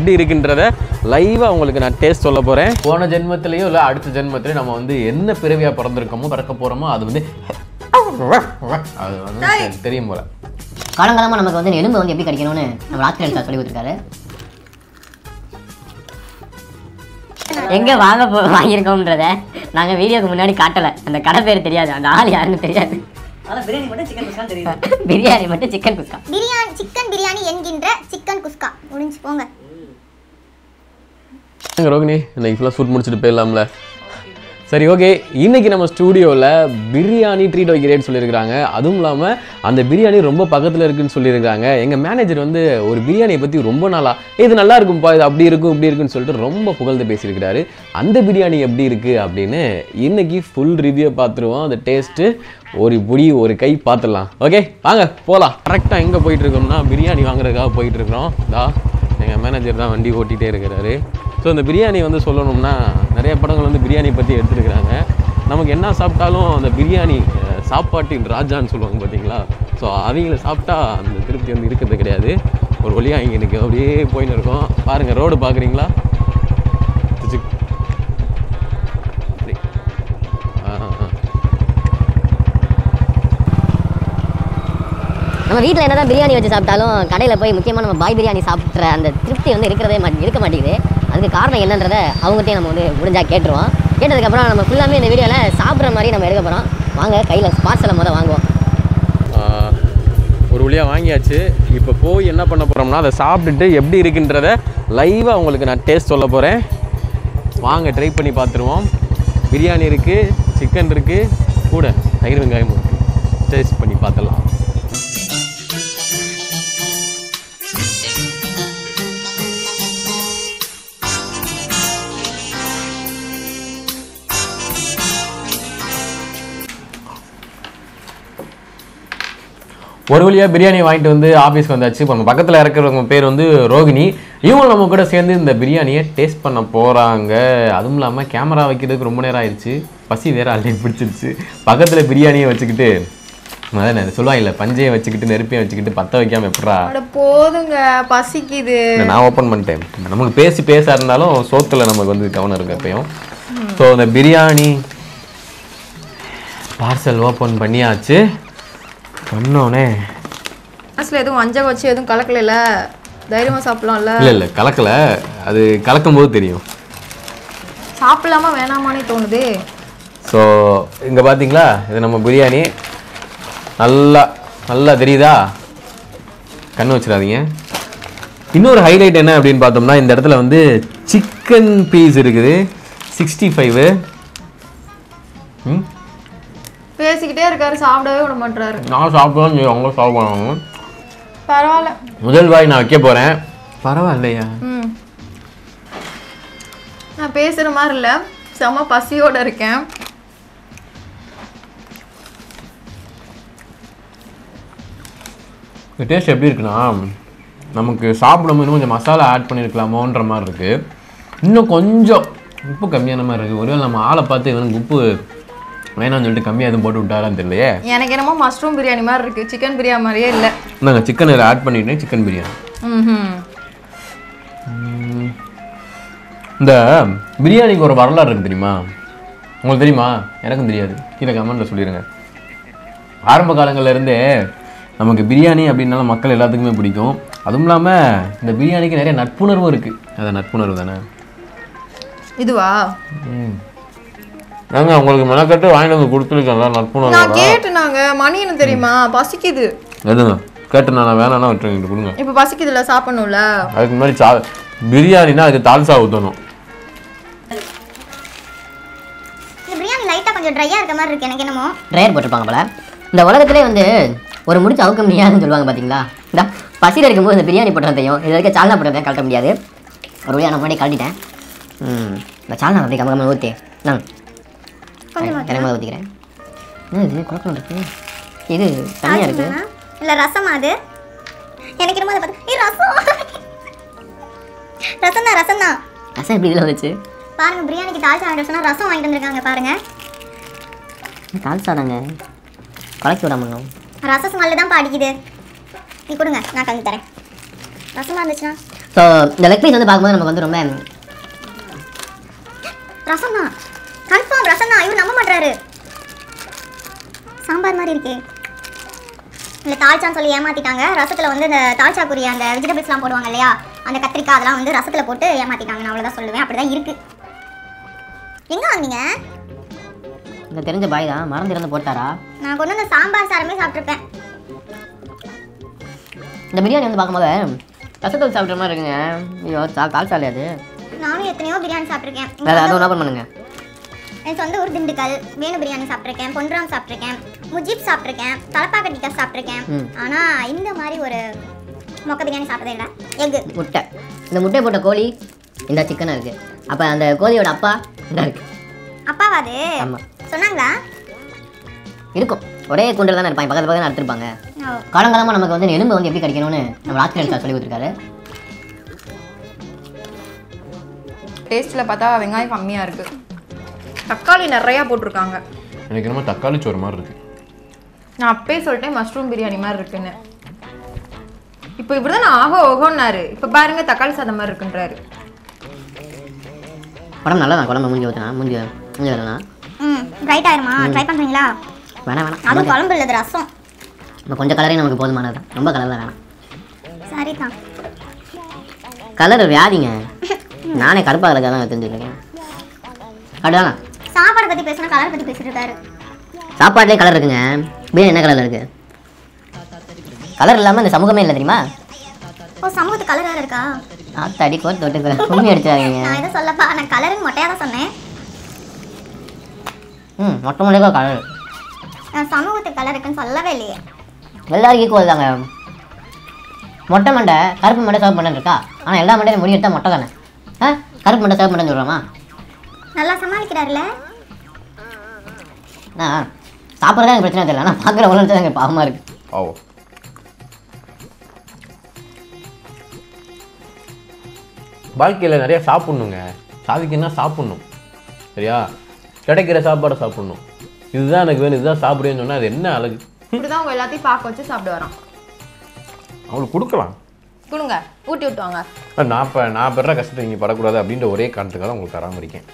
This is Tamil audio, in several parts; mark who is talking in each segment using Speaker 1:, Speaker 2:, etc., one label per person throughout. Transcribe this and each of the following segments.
Speaker 1: எப்படி இருக்குன்றத லைவாக உங்களுக்கு நான் டேஸ்ட் சொல்ல போகிறேன் போன ஜென்மத்திலேயோ இல்லை அடுத்த ஜென்மத்திலேயோ நம்ம வந்து என்ன பிறவியாக பிறந்திருக்கோமோ பிறக்க போகிறோமோ அது வந்து அது வந்து தெ- தெரியும் போல
Speaker 2: காலங்காலமாக நமக்கு வந்து எலும்பு வந்து எப்படி கிடைக்கணும்னு நம்ம ராத்திரி சார் சொல்லி கொடுத்துருக்காரு எங்க வாங்க போ வாங்கியிருக்கோம்ன்றத நாங்க வீடியோக்கு முன்னாடி காட்டல அந்த கடை பேர் தெரியாது அந்த ஆள் யாருன்னு தெரியாது
Speaker 3: ஆனால் பிரியாணி மட்டும் சிக்கன் குஸ்கா தெரியும்
Speaker 2: பிரியாணி மட்டும் சிக்கன் குஸ்கா
Speaker 4: பிரியாணி சிக்கன் பிரியாணி என்கின்ற சிக்கன் குஸ்கா முடிஞ்சு போங்க
Speaker 1: எங்க ரோகிணி இன்னைக்கு ஃபுல்லாக ஷூட் முடிச்சுட்டு போயிடலாம்ல சரி ஓகே இன்னைக்கு நம்ம ஸ்டூடியோவில் பிரியாணி ட்ரீட் வைக்கிறேன்னு சொல்லியிருக்காங்க அதுவும் இல்லாமல் அந்த பிரியாணி ரொம்ப பக்கத்தில் இருக்குன்னு சொல்லியிருக்காங்க எங்கள் மேனேஜர் வந்து ஒரு பிரியாணியை பற்றி ரொம்ப நாளாக இது நல்லா இருக்கும்ப்பா இது அப்படி இருக்கும் இப்படி இருக்குன்னு சொல்லிட்டு ரொம்ப புகழ்ந்து பேசியிருக்கிறாரு அந்த பிரியாணி எப்படி இருக்குது அப்படின்னு இன்னைக்கு ஃபுல் ரிவ்யூ பார்த்துருவோம் அந்த டேஸ்ட்டு ஒரு புடி ஒரு கை பார்த்துடலாம் ஓகே வாங்க போகலாம் கரெக்டாக எங்கே போயிட்டு இருக்கோம்னா பிரியாணி வாங்குறதுக்காக போயிட்டு இருக்கிறோம் தா எங்கள் மேனேஜர் தான் வண்டி ஓட்டிகிட்டே இருக்கிறாரு ஸோ இந்த பிரியாணி வந்து சொல்லணும்னா நிறைய படங்கள் வந்து பிரியாணி பற்றி எடுத்துருக்குறாங்க நமக்கு என்ன சாப்பிட்டாலும் அந்த பிரியாணி அஹ், சாப்பாட்டின் ராஜான்னு சொல்லுவாங்க பார்த்தீங்களா ஸோ அவங்கள சாப்பிட்டா அந்த திருப்தி வந்து இருக்கிறது கிடையாது ஒரு வழியாக இங்கே எனக்கு அப்படியே போயின்னு இருக்கோம் பாருங்கள் ரோடு பார்க்குறீங்களா ஆ ஆ ஆ
Speaker 2: நம்ம வீட்டில் என்னதான் பிரியாணி வச்சு சாப்பிட்டாலும் கடையில் போய் முக்கியமாக நம்ம பாய் பிரியாணி சாப்பிட்ற அந்த திருப்தி வந்து இருக்கிறதே மாட்டே இருக்க மாட்டேங்குது அதுக்கு காரணம் என்னன்றதை அவங்ககிட்டயே நம்ம வந்து முடிஞ்சா கேட்டுருவோம் கேட்டதுக்கப்புறம் நம்ம ஃபுல்லாமே இந்த வீடியோவில் சாப்பிட்ற மாதிரி நம்ம எடுக்க போகிறோம் வாங்க கையில் பார்சலை முதல் வாங்குவோம்
Speaker 1: ஆஹ், ஒரு வழியாக வாங்கியாச்சு இப்போ போய் என்ன பண்ண போகிறோம்னா அதை சாப்பிட்டுட்டு எப்படி இருக்குன்றத லைவாக உங்களுக்கு நான் டேஸ்ட் சொல்ல போகிறேன் வாங்க ட்ரை பண்ணி பார்த்துருவோம் பிரியாணி இருக்குது சிக்கன் இருக்குது கூட தயிர் வெங்காயமும் இருக்குது டேஸ்ட் பண்ணி பார்த்துடலாம் ஒரு வழியாக பிரியாணி வாங்கிட்டு வந்து ஆஃபீஸ்க்கு வந்தாச்சு இப்போ நம்ம பக்கத்தில் இருக்கிறவங்க பேர் வந்து ரோகிணி இவங்க நம்ம கூட சேர்ந்து இந்த பிரியாணியை டேஸ்ட் பண்ண போகிறாங்க அதுவும் இல்லாமல் கேமரா வைக்கிறதுக்கு ரொம்ப நேரம் ஆயிடுச்சு பசி வேற ஆல்ரெடி பிடிச்சிருச்சு பக்கத்தில் பிரியாணியை வச்சுக்கிட்டு அதான் நான் சொல்லுவாங்கல்ல பஞ்சையை வச்சுக்கிட்டு நெருப்பையும் வச்சுக்கிட்டு பற்ற வைக்காம எப்படா
Speaker 5: அட போதுங்க பசிக்குது
Speaker 1: இல்லை, நான் ஓப்பன் பண்ணிட்டேன் நமக்கு பேசி பேச இருந்தாலும் சோத்துல நமக்கு வந்து கவனம் இருக்கு எப்பயும் ஸோ இந்த பிரியாணி பார்சல் ஓப்பன் பண்ணியாச்சு பண்ணோடனே
Speaker 5: மனசுல எதுவும் வஞ்சகம் வச்சு எதுவும் கலக்கல தைரியமா சாப்பிடலாம்ல
Speaker 1: இல்லை இல்லை கலக்கல அது கலக்கும் போது தெரியும்
Speaker 5: சாப்பிடலாமா வேணாமானே தோணுது
Speaker 1: ஸோ இங்கே பார்த்தீங்களா இது நம்ம பிரியாணி நல்லா நல்லா தெரியுதா கண்ணு வச்சிடாதீங்க இன்னொரு ஹைலைட் என்ன அப்படின்னு பார்த்தோம்னா இந்த இடத்துல வந்து சிக்கன் பீஸ் இருக்குது சிக்ஸ்டி ஃபைவு ம்
Speaker 5: பேசிக்கிட்டே இருக்காரு சாப்பிடவே விட மாட்டாரு
Speaker 1: நான் சாப்பிடுவோம் நீ அவங்க சாப்பிடுவாங்க
Speaker 5: பரவாயில்ல
Speaker 1: முதல் வாய் நான் வைக்க போகிறேன் பரவாயில்லையா
Speaker 5: ம் நான் பேசுற மாதிரி இல்ல செம பசியோட இருக்கேன்
Speaker 1: இந்த டேஸ்ட் எப்படி இருக்குன்னா நமக்கு சாப்பிடும்போது இன்னும் கொஞ்சம் மசாலா ஆட் பண்ணியிருக்கலாமோன்ற மாதிரி இருக்குது இன்னும் கொஞ்சம் உப்பு கம்மியான மாதிரி இருக்குது ஒருவேளை நம்ம ஆளை பார்த்து இவனுக்கு உப்பு வேணாம்னு சொல்லிட்டு கம்மியாக எதுவும் போட்டு விட்டாரான்னு தெரியலையே
Speaker 5: எனக்கு என்னமோ மஷ்ரூம் பிரியாணி மாதிரி இருக்கு சிக்கன் பிரியாணி மாதிரியே இல்லை
Speaker 1: நாங்கள் சிக்கன் இதில் ஆட் பண்ணிட்டேன் சிக்கன் பிரியாணி
Speaker 5: ம்
Speaker 1: இந்த பிரியாணிக்கு ஒரு வரலாறு இருக்குது தெரியுமா உங்களுக்கு தெரியுமா எனக்கும் தெரியாது கீழே கமெண்ட்டில் சொல்லிடுங்க ஆரம்ப காலங்கள்ல இருந்தே நமக்கு பிரியாணி அப்படின்னாலும் மக்கள் எல்லாத்துக்குமே பிடிக்கும் அதுவும் இல்லாமல் இந்த பிரியாணிக்கு நிறைய நட்புணர்வும் இருக்குது அதான் நட்புணர்வு தானே
Speaker 5: இதுவா
Speaker 1: நாங்க உங்களுக்கு மெனக்கட்டு வாங்கிட்டு வந்து கொடுத்துருக்கேன் நட்புணர்வு
Speaker 5: நான் கேட்டுனாங்க மணி என்ன தெரியுமா பசிக்குது
Speaker 1: எதுங்க கேட்டு நான் வேணாம்னா விட்டுருங்க கொடுங்க
Speaker 5: இப்போ பசிக்குதுல சாப்பிடணும்ல
Speaker 1: அதுக்கு முன்னாடி சா பிரியாணினா அதுக்கு தால்சா ஊற்றணும்
Speaker 4: இந்த பிரியாணி லைட்டா கொஞ்சம் ட்ரையா இருக்க மாதிரி இருக்கு எனக்கு என்னமோ
Speaker 2: ட்ரையர் போட்டிருப்பாங்க போல இந்த உலகத்திலே வந்து ஒரு முடிச்சு அவுக்க முடியாதுன்னு சொல்லுவாங்க பார்த்தீங்களா இந்த பசியில் இருக்கும்போது இந்த பிரியாணி போட்டதையும் இது வரைக்கும் சால்னா போட்டதையும் கழட்ட முடியாது ஒரு வழியாக நான் முன்னாடி கழட்டிட்டேன் ம் இந்த சால்னா அப்படி கம்ம கம்ம ஊற்றி நான்
Speaker 4: கொஞ்சமா
Speaker 2: திறமை ஊற்றிக்கிறேன் என்ன இது குழப்பம் இருக்கு இது தனியாக இருக்கு
Speaker 4: ஆ? இல்ல ரசமா அது எனக்கு என்னமோ அதை பார்த்து ஏய் ரசம் ரசம் தான் ரசம் தான்
Speaker 2: ரசம் எப்படி இதில் வந்துச்சு
Speaker 4: பாருங்க பிரியாணிக்கு தால்ச்சா வாங்கிட்டு சொன்னா ரசம் வாங்கிட்டு வந்திருக்காங்க பாருங்க
Speaker 2: தால்சா தாங்க கலக்கி விடாமங்க
Speaker 4: ரசம் ஸ்மெல்லு தான் அடிக்குது நீ கொடுங்க நான் கலந்து தரேன் ரசமா இருந்துச்சுன்னா
Speaker 2: ஸோ இந்த லெக் பீஸ் வந்து பார்க்கும்போது நமக்கு வந்து ரொம்ப
Speaker 4: ரசம் தான் கன்ஃபார்ம் ரசம் தான் இவர் நம்ப மாட்டாரு சாம்பார் மாதிரி இருக்கே இல்லை தால்ச்சான்னு சொல்லி ஏமாத்திட்டாங்க ரசத்தில் வந்து இந்த தால்ச்சாக்குரிய அந்த வெஜிடபிள்ஸ்லாம் போடுவாங்க இல்லையா அந்த கத்திரிக்காய் அதெல்லாம் வந்து ரசத்தில் போட்டு ஏமாத்திட்டாங்க நான் அவ்வளோதான் சொல்லுவேன் அப்படி தான் இருக்கு எங்கே வாங்குனீங்க
Speaker 2: இந்த தெரிஞ்ச பாய் தான் மறந்து இருந்து போட்டாரா
Speaker 4: நான் கொண்டு வந்த சாம்பார் சாரமே சாப்பிட்ருப்பேன்
Speaker 2: இந்த பிரியாணி வந்து பார்க்கும்போது ரசத்தூள் சாப்பிட்ற மாதிரி இருக்குங்க ஐயோ சா கால் சாலை அது
Speaker 4: நானும் எத்தனையோ பிரியாணி சாப்பிட்ருக்கேன்
Speaker 2: வேறு அது ஒன்று ஓப்பன் பண்ணுங்க
Speaker 4: என் சொந்த ஊர் திண்டுக்கல் வேணு பிரியாணி சாப்பிட்ருக்கேன் பொன்ராம் சாப்பிட்ருக்கேன் முஜீப் சாப்பிட்ருக்கேன் தலப்பாக்க டிக்கா சாப்பிட்ருக்கேன்
Speaker 2: ம்.
Speaker 4: ஆனால் இந்த மாதிரி ஒரு மொக்க பிரியாணி சாப்பிட்டதே இல்லை எக்கு
Speaker 2: முட்டை இந்த முட்டை போட்ட கோழி இந்த சிக்கனாக இருக்குது அப்போ அந்த கோழியோட அப்பா இந்த இருக்குது
Speaker 4: அப்பாவா அது
Speaker 2: ஆமாம்
Speaker 4: சொன்னாங்களா
Speaker 2: இருக்கும் ஒரே குண்டில் தானே இருப்பாங்க பக்கத்து பக்கத்தில் எடுத்துருப்பாங்க
Speaker 4: ஓ
Speaker 2: காலங்காலமாக நமக்கு வந்து எலும்பு வந்து எப்படி கிடைக்கணும்னு நம்ம ஆஸ்திரேலியா சார் சொல்லி கொடுத்துருக்காரு
Speaker 5: டேஸ்ட்டில் பார்த்தா வெங்காயம் கம்மியாக இருக்குது தக்காளி நிறையா போட்டிருக்காங்க
Speaker 1: எனக்கு என்னமோ தக்காளி சோறு மாதிரி இருக்கு
Speaker 5: நான் அப்பயே சொல்லிட்டேன் மஷ்ரூம் பிரியாணி மாதிரி இருக்குன்னு இப்போ இப்படி தான் ஆகோ ஓகோன்னாரு இப்போ பாருங்க தக்காளி சாதம் மாதிரி இருக்குன்றாரு
Speaker 2: உடம்பு நல்லா தான் குழம்பு மூஞ்சி ஊற்றினா மூஞ்சி மூஞ்சி வரலாம்
Speaker 4: ம் ரைட் ஆயிருமா ட்ரை பண்ணுறீங்களா
Speaker 2: வேணாம் வேணாம்
Speaker 4: அதுவும்
Speaker 2: நமக்கு-
Speaker 4: குழம்பு இல்லது ரசம்
Speaker 2: நம்ம கொஞ்சம் கலரே நமக்கு போதுமானது தான். ரொம்ப கலர் தான் வேணாம்
Speaker 4: சரி தான்
Speaker 2: கலர் வியாதிங்க நானே கருப்பாக கலக்காக தான் தெரிஞ்சுருக்கேன் அப்படிதானா
Speaker 4: சாப்பாடு பற்றி பேசினா கலர் பற்றி பேசிட்டு இருக்காரு
Speaker 2: சாப்பாடுலேயே கலர் இருக்குங்க பிரியாணி என்ன கலரில் இருக்குது கலர் இல்லாமல் இந்த சமூகமே இல்லை தெரியுமா
Speaker 4: ஓ சமூகத்து கலர் வேறு இருக்கா
Speaker 2: ஆத்தாடி கோட் தொட்டு கும்மி அடிச்சாங்க
Speaker 4: நான் எதுவும் சொல்லப்பா நான் கலருன்னு மொட்டையாக தான் சொன்னேன்
Speaker 2: ம் மொட்டை மொழிக்கோ கலர்
Speaker 4: நான் சமூகத்துக்கு கலர் இருக்குன்னு சொல்லவே இல்லையே
Speaker 2: எல்லாரும் ஈக்குவல் தாங்க மொட்டை மண்டை கருப்பு மண்டை சிவப்பு மண்டை இருக்கா ஆனால் எல்லா மண்டையும் முடி எடுத்தால் மொட்டை தானே ஆ கருப்பு மண்டை சிவப்பு மண்டைன்னு சொல்கிறோமா
Speaker 4: நல்லா சமாளிக்கிறாருல
Speaker 2: நான் சாப்பிட்றதா எனக்கு பிரச்சனை தெரியல ஆனால் பார்க்குற உலகத்தை எனக்கு பாவமாக இருக்குது
Speaker 1: ஓ வாழ்க்கையில் நிறைய சாப்பிட்ணுங்க சாதிக்கணும்னா சாப்பிட்ணும் சரியா கிடைக்கிற சாப்பாடை சாப்பிட்ணும் இதுதான் எனக்கு வேணும் இதுதான் சாப்பிடுவேன்னு சொன்னால் அது என்ன அழகு
Speaker 5: இப்படி தான் உங்க எல்லாத்தையும் பார்க்க வச்சு சாப்பிட வரோம்
Speaker 1: அவங்களுக்கு கொடுக்கலாம்
Speaker 5: கொடுங்க ஊட்டி விட்டுவாங்க
Speaker 1: ஆனா, நான் இப்போ நான் பெற கஷ்டத்தை நீங்கள் படக்கூடாது அப்படின்ற ஒரே காரணத்துக்காக தான் உங்களுக்கு தராமல் இருக்கேன்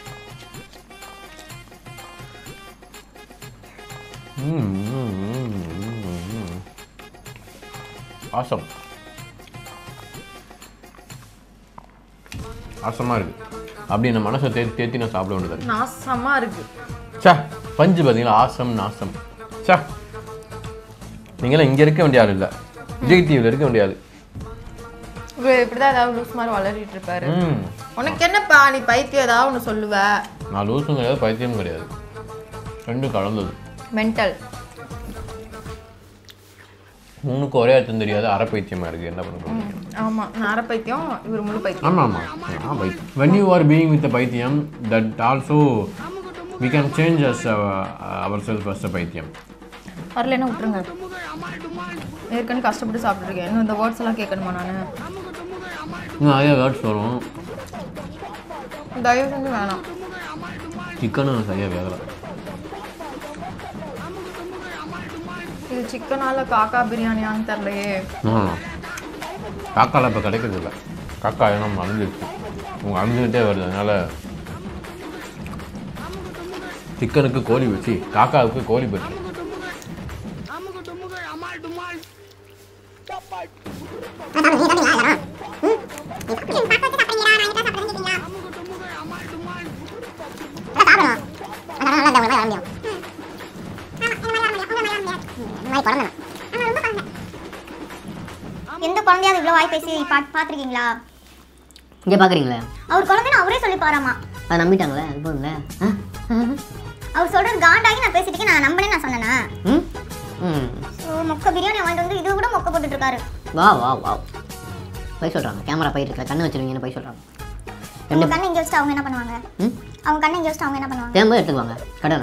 Speaker 1: ஆசம் ஆசமாக இருக்கு அப்படி என் மனசை தேத்தி தேத்தி நான் சாப்பிட வேண்டியது இருக்கு.
Speaker 5: நாசமா இருக்கு
Speaker 1: சே பஞ்சு பார்த்தீங்களா ஆசம் நாசம் சே நீங்களாம் இங்கே இருக்க வேண்டிய ஆள் இல்லை விஜய் டிவியில் இருக்க வேண்டிய ஆள்
Speaker 5: இவர் இப்படிதான் ஏதாவது லூஸ் மாதிரி வளரிட்டு இருப்பாரு
Speaker 1: ம்
Speaker 5: உனக்கு என்னப்பா நீ பைத்தியம் ஏதாவது ஒன்று சொல்லுவ
Speaker 1: நான் லூசும் கிடையாது பைத்தியமும் கிடையாது ரெண்டும் கலந்தது
Speaker 5: மென்டல்
Speaker 1: மூணுக்கு ஒரே அர்த்தம் தெரியாது அரை பைத்தியமா இருக்கு என்ன பண்ண முடியும்
Speaker 5: ஆமா நான் அரை பைத்தியம் இவர் முழு பைத்தியம்
Speaker 1: ஆமாம் ஆமாம் ஆ பைத்தியம் when you are being with பைத்தியம் that also we can change us our self as a பைத்தியம்
Speaker 5: வரலன்னா விட்டுருங்க ஏற்கனவே கஷ்டப்பட்டு சாப்பிட்ருக்கேன் இன்னும் இந்த வேர்ட்ஸ் எல்லாம் கேட்கணுமா நான்
Speaker 1: இன்னும் நிறைய வேர்ட்ஸ் வரும்
Speaker 5: தயவு செஞ்சு வேணாம்
Speaker 1: சிக்கனும் சரியாக வேகலை
Speaker 5: இது சிக்கனால காக்கா பிரியாணியான்னு தெரியலையே
Speaker 1: காக்கால இப்போ கிடைக்கிறது இல்லை காக்கா இனம் அழிஞ்சிருச்சு உங்க அழிஞ்சுக்கிட்டே வருது அதனால சிக்கனுக்கு கோழி வச்சு காக்காவுக்கு கோழி பெற்று
Speaker 4: எந்த குழந்தையாவது இவ்வளோ வாய் பேசி பா பார்த்துருக்கீங்களா
Speaker 2: இங்கே பார்க்குறீங்களே
Speaker 4: அவர் குழந்தைன்னு அவரே சொல்லி பாராமா
Speaker 2: அதை நம்பிட்டாங்களே அது போதுங்களே ஆ
Speaker 4: அவர் சொல்றது காண்டாகி நான் பேசிட்டு இருக்கேன், நான் நம்பினே நான் சொன்னேனா
Speaker 2: ம் ம்
Speaker 4: ஸோ மொக்க பிரியாணி வாங்கிட்டு வந்து இது கூட மொக்க போட்டுட்டு இருக்காரு
Speaker 2: வா வா வா போய் சொல்கிறாங்க கேமரா போயிட்டு இருக்கல கண்ணு வச்சிருவீங்கன்னு போய் சொல்கிறாங்க
Speaker 4: அவங்க கண்ணை இங்கே வச்சுட்டு அவங்க என்ன பண்ணுவாங்க
Speaker 2: ம்
Speaker 4: அவங்க கண்ணை இங்கே வச்சுட்டு அவங்க என்ன பண்ணுவாங்க
Speaker 2: தேம்ப எடுத்துக்குவாங்க கடனை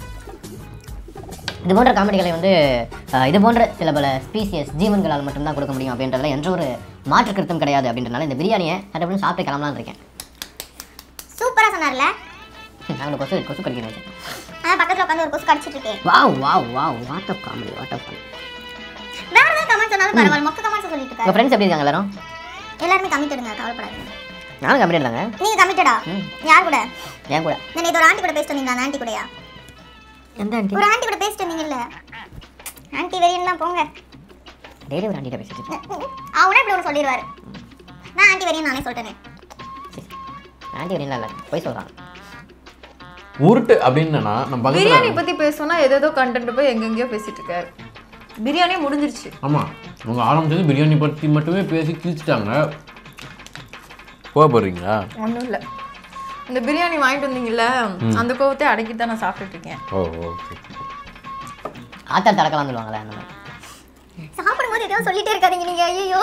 Speaker 2: இது போன்ற காமெடிகளை வந்து அஹ், இது போன்ற சில பல ஸ்பீசியஸ் ஜீவன்களால் மட்டும்தான் கொடுக்க முடியும் அப்படின்றதுல எந்த ஒரு மாற்று கருத்தும் கிடையாது அப்படின்றனால இந்த பிரியாணியை சட்டப்பட்டு சாப்பிட்டு கிளம்பலான்னு இருக்கேன்
Speaker 4: சூப்பரா சொன்னார்ல
Speaker 2: நாங்கள் கொசு கொசு கடிக்கிறேன்
Speaker 4: அதான் பக்கத்துல உட்காந்து ஒரு கொசு கடிச்சிட்டு இருக்கேன்
Speaker 2: wow wow wow what of comedy what of
Speaker 4: வேற ஏதாவது கமெண்ட் சொன்னாலும் பரவாயில்ல மொக்க கமெண்ட்ஸ் சொல்லிட்டு
Speaker 2: உங்கள்
Speaker 4: இருக்காரு
Speaker 2: ஃப்ரெண்ட்ஸ் எப்படி இருக்காங்க எல்லாரும்
Speaker 4: எல்லாருமே கமிட்டடுங்க கவலைப்படாதீங்க
Speaker 2: நானும் கம்ப்ளீட் தாங்க
Speaker 4: நீங்க கமிட்டடா யார் கூட
Speaker 2: ஏன் கூட
Speaker 4: நான் நேத்து ஒரு ஆண்டி கூட பேசிட்டு வந்தீங்களா அந்த ஆண்டி கூடயா
Speaker 2: எந்த ஆண்டி
Speaker 4: ஒரு ஆண்டி கூட பேசிட்டு வந்தீங்கல்ல ஆண்டி வெறியன்லாம் போங்க
Speaker 2: டெய்லி ஒரு ஆண்டிகிட்ட பேசிட்டு
Speaker 4: அவனே இப்படி ஒன்று சொல்லிடுவாரு நான் ஆண்டி வெறியன் நானே சொல்லிட்டேனே
Speaker 2: ஆண்டி வரீங்களா இல்லை போய் சொல்கிறான்
Speaker 1: உருட்டு அப்படின்னா நம்ம
Speaker 5: பிரியாணி
Speaker 1: பக்கத்தில்
Speaker 5: பத்தி பேசணும்னா ஏதேதோ கண்டென்ட் போய் எங்கெங்கயோ பேசிட்டு இருக்காரு பிரியாணி முடிஞ்சிருச்சு
Speaker 1: ஆமாம் அவங்க ஆரம்பிச்சது பிரியாணி பற்றி மட்டுமே பேசி கிழிச்சிட்டாங்க கோவப்படுறீங்களா
Speaker 5: ஒன்றும் இல்லை இந்த பிரியாணி வாங்கிட்டு வந்தீங்கல்ல அந்த கோவத்தை அடக்கி தான் நான் சாப்பிட்டுட்டு இருக்கேன்
Speaker 1: ஓ ஓகே
Speaker 2: ஆத்தாள் தடக்கலாம் சொல்லுவாங்களே அந்த மாதிரி
Speaker 4: சாப்பிடும்போது எதையோ சொல்லிட்டே இருக்காதீங்க நீங்க ஐயோ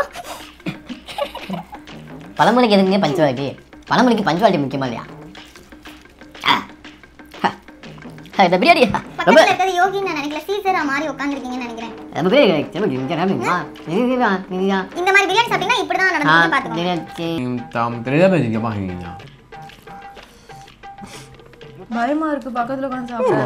Speaker 2: பழமொழிக்கு எதுங்க பஞ்சுவாலிட்டி பழமொழிக்கு பஞ்சுவாலிட்டி முக்கியமா இல்லையா ஆ. ஹ. ஹ, இந்த பிரியாணி ரொம்ப
Speaker 4: பக்கத்துல இருக்கிறது யோகின்னு நான் நினைக்கல சீசரா மாதிரி உட்காந்துருக்கீங்கன்னு நினைக்கிறேன்
Speaker 2: ரொம்ப பிரியாணி ரொம்ப இங்க ராமிமா. இதுதான், இதுதான்.
Speaker 4: இந்த மாதிரி பிரியாணி சாப்பிட்டீங்கன்னா இப்படிதான்
Speaker 2: ஆ,
Speaker 4: நடந்து பாத்துக்கோங்க
Speaker 2: பிரியாணி.
Speaker 1: தாம் தெளிவாக பேசிக்கமா இருக்கீங்க
Speaker 5: பயமா இருக்கு பக்கத்துல உட்காந்து சாப்பிட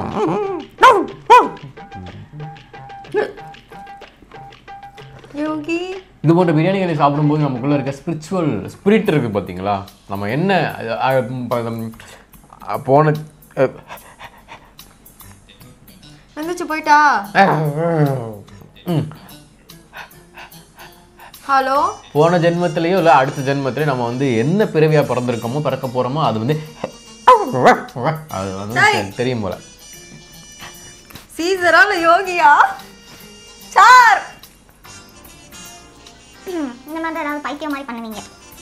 Speaker 5: யோகி
Speaker 1: இது போன்ற பிரியாணிகளை சாப்பிடும்போது நமக்குள்ள இருக்க ஸ்பிரிச்சுவல் ஸ்பிரிட் இருக்கு பார்த்தீங்களா நம்ம என்ன அஹ், அஹ், ப- ம், அஹ், போன அஹ்,
Speaker 5: வந்துச்சு போயிட்டா
Speaker 1: ம்,
Speaker 5: ஹலோ
Speaker 1: போன ஜென்மத்திலேயோ இல்லை அடுத்த ஜென்மத்திலேயோ நம்ம வந்து என்ன பிறவியாக பிறந்திருக்கோமோ பிறக்க போகிறோமோ அது வந்து அது வந்து தெ- தெரியும் போல
Speaker 5: சீசரா இல்ல யோகியா சார்
Speaker 4: ம், இந்த மாதிரி தான் ஏதாவது பைத்தியம் மாதிரி பண்ணுவீங்க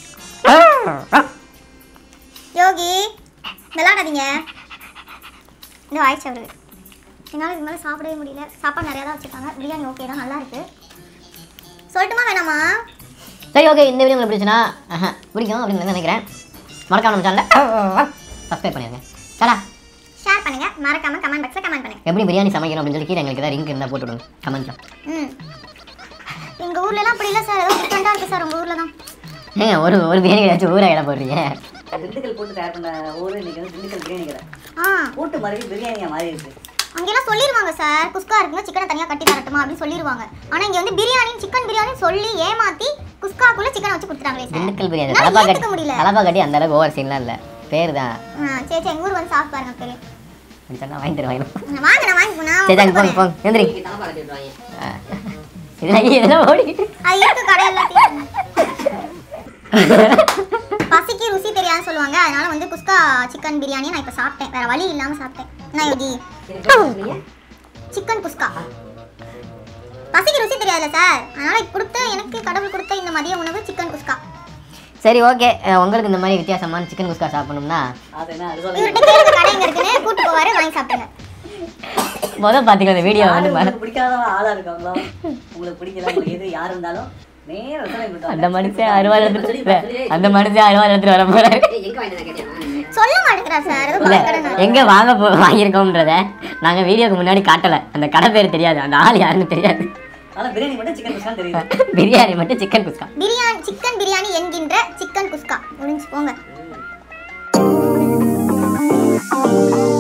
Speaker 4: யோகி விளையாடாதீங்க இந்த ஆயிடுச்சு அவருக்கு என்னால் இது மேலே சாப்பிடவே முடியல சாப்பாடு நிறையா தான் வச்சுருக்காங்க பிரியாணி ஓகே தான் நல்லா இருக்கு சொல்லட்டுமா வேணாமா
Speaker 2: சரி ஓகே இந்த வீடியோ உங்களுக்கு பிடிச்சுன்னா ஆஹா, பிடிக்கும் அப்படின்னு நினைக்கிறேன் மறக்காம நம்ம சேனலை சப்ஸ்கிரைப் பண்ணிடுங்க சடா
Speaker 4: ஷேர் பண்ணுங்க மறக்காம கமெண்ட் பாக்ஸில் கமெண்ட் பண்ணுங்க
Speaker 2: எப்படி பிரியாணி சமைக்கணும் அப்படின்னு சொல்லி கீழே எங்களுக்கு ஏதாவது லிங்க் இருந்தால் போட்டு விடுங்க கமெண்ட்ல
Speaker 4: ம் எங்கள் ஊர்லலாம் அப்படி இல்லை சார் ஏதோ டிஃப்ரெண்ட்டாக இருக்குது சார் உங்கள் ஊரில் தான்
Speaker 2: ஏங்க ஒரு ஒரு பிரியாணி ஏதாச்சும் ஊரா இடம் போடுறீங்க
Speaker 3: திண்டுக்கல் போட்டு தயார் பண்ண ஊர் இன்னைக்கு வந்து திண்டுக்கல் பிரியாணி கடை
Speaker 4: ஆ
Speaker 3: போட்டு மறுபடியும் பிரியாணியா மாறி இருக்கு
Speaker 4: அங்கெல்லாம் சொல்லிடுவாங்க சார் குஸ்கா இருக்குங்க சிக்கனை தனியாக கட்டி தரட்டுமா அப்படின்னு சொல்லிடுவாங்க ஆனால் இங்கே வந்து பிரியாணி சிக்கன் பிரியாணி சொல்லி ஏமாத்தி குஸ்காக்குள்ள சிக்கனை வச்சு கொடுத்துட்டாங்களே சார்
Speaker 2: திண்டுக்கல் பிரியாணி
Speaker 4: என்னால
Speaker 2: தலப்பா
Speaker 4: ஏத்துக்க
Speaker 2: கட்டி
Speaker 4: முடியல.
Speaker 2: தலப்பா கட்டி அந்த அளவுக்கு ஓவர் சீன்லாம் இல்லை பேர் தான்
Speaker 4: ஆ, சரி சரி எங்கள் ஊர் வந்து சாப்பிட்டு பாருங்க தெரியும்
Speaker 2: சொன்னா வாங்கி தருவாங்க
Speaker 4: வாங்க நான் வாங்கி நான்
Speaker 2: சரி தாங்க
Speaker 4: கொண்டு
Speaker 2: போங்க
Speaker 4: போறேன்.
Speaker 2: போங்க எந்திரி இதெல்லாம் இதெல்லாம் ஓடிக்கிட்டு
Speaker 4: அது இருக்கு கடை எல்லாத்தையும் பசிக்கு ருசி தெரியாதுன்னு சொல்லுவாங்க அதனால வந்து குஸ்கா சிக்கன் பிரியாணி நான் இப்போ சாப்பிட்டேன் வேற வழி இல்லாமல் சாப்பிட்டேன் என்ன யோகி சிக்கன் குஸ்கா பசிக்கு ருசி தெரியாதுல்ல சார் அதனால கொடுத்த எனக்கு கடவுள் கொடுத்த இந்த மதிய உணவு சிக்கன் குஸ்கா
Speaker 2: சரி ஓகே உங்களுக்கு இந்த மாதிரி வித்தியாசமான சிக்கன் குஸ்கா சாப்பிடணும்னா
Speaker 3: அது என்ன அது
Speaker 4: இவர்கிட்ட கேளுங்க கடை எங்க இருக்குன்னு கூட்டு போவாரு வாங்கி சாப்பிடுங்க
Speaker 2: முதல் பார்த்தீங்கன்னா இந்த வீடியோ வந்து மற-
Speaker 3: உங்களுக்கு பிடிக்காத ஆளா இருக்காங்களோ உங்களுக்கு பிடிக்கல உங்களுக்கு எது யார் இருந்தாலும் நேரம் விசாரணை பண்ணிட்டு
Speaker 2: அந்த
Speaker 3: வாங்க.
Speaker 2: மனுஷன் அறுவாள்
Speaker 3: சொல்லி
Speaker 2: எடுத்துட்டு
Speaker 3: பா, சொல்லி.
Speaker 2: அந்த மனுஷன் அறுவாள் எடுத்துட்டு வர போறாரு
Speaker 4: சொல்ல மாட்டேங்கிறார் சார் ஏதோ
Speaker 2: இல்ல
Speaker 4: கடை
Speaker 2: எங்க வாங்க போ வாங்கியிருக்கோம்ன்றத நாங்க வீடியோக்கு முன்னாடி காட்டல அந்த கடை பேர் தெரியாது அந்த ஆள் யாருன்னு தெரியாது
Speaker 3: ஆனா பிரியாணி மட்டும் சிக்கன் மசாலா தெரியுது
Speaker 2: பிரியாணி மட்டும் சிக்கன் குஸ்கா
Speaker 4: பிரியாணி சிக்கன் பிரியாணி என்கின்ற சிக்கன் குஸ்கா முடிஞ்சு போங்க